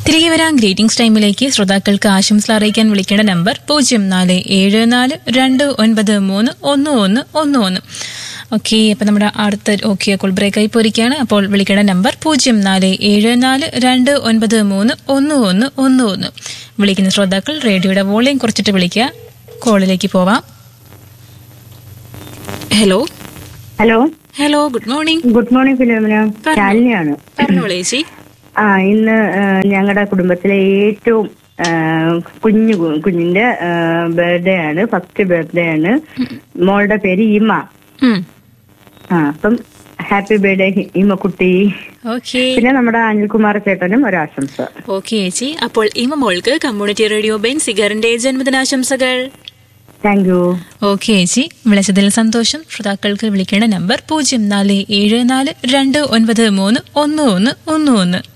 തിരികെ വരാം ഗ്രീറ്റിംഗ്സ് ടൈമിലേക്ക് ശ്രോതാക്കൾക്ക് ആശംസ അറിയിക്കാൻ വിളിക്കേണ്ട നമ്പർ പൂജ്യം നാല് ഏഴ് നാല് രണ്ട് ഒൻപത് മൂന്ന് ഒന്ന് ഒന്ന് ഒന്ന് ഒന്ന് ഓക്കെ അപ്പം നമ്മുടെ അടുത്ത ഓക്കെ അപ്പോൾ ബ്രേക്കായി പോയിരിക്കുകയാണ് അപ്പോൾ വിളിക്കേണ്ട നമ്പർ പൂജ്യം നാല് ഏഴ് നാല് രണ്ട് ഒൻപത് മൂന്ന് ഒന്ന് ഒന്ന് ഒന്ന് ഒന്ന് വിളിക്കുന്ന ശ്രോതാക്കൾ റേഡിയോയുടെ വോളിയം കുറച്ചിട്ട് വിളിക്കുക കോളിലേക്ക് പോവാം hello hello hello good morning good morning Philomina പറഞ്ഞോ. ശാലിനിയാണ് പറഞ്ഞോളൂ ചേച്ചി ആ ഇന്ന് ഞങ്ങളുടെ കുടുംബത്തിലെ ഏറ്റവും ആ, കുഞ്ഞു കു- കുഞ്ഞിന്റെ ബർത്ത്ഡേ ആണ് ഫസ്റ്റ് ബർത്ത്ഡേ ആണ് മോളുടെ പേര് ഇമ ഉം. ആ അപ്പം ഹാപ്പി ബർത്ത്ഡേ ഇമക്കുട്ടി ഓക്കെ പിന്നെ നമ്മുടെ അനിൽകുമാർ ചേട്ടനും ഒരാശംസ ഓക്കെ ചേച്ചി അപ്പോൾ ഇമ മോൾക്ക് കമ്മ്യൂണിറ്റി റേഡിയോ ബെൻ സിഗറിന്റെ ജന്മദിനാശംസകൾ താങ്ക് യു ഓക്കെ ചേച്ചി വിളിച്ചതിൽ സന്തോഷം ശ്രോതാക്കൾക്ക് വിളിക്കേണ്ട നമ്പർ പൂജ്യം നാല് ഏഴ് നാല് രണ്ട് ഒൻപത് മൂന്ന് ഒന്ന് ഒന്ന് ഒന്ന് ഒന്ന്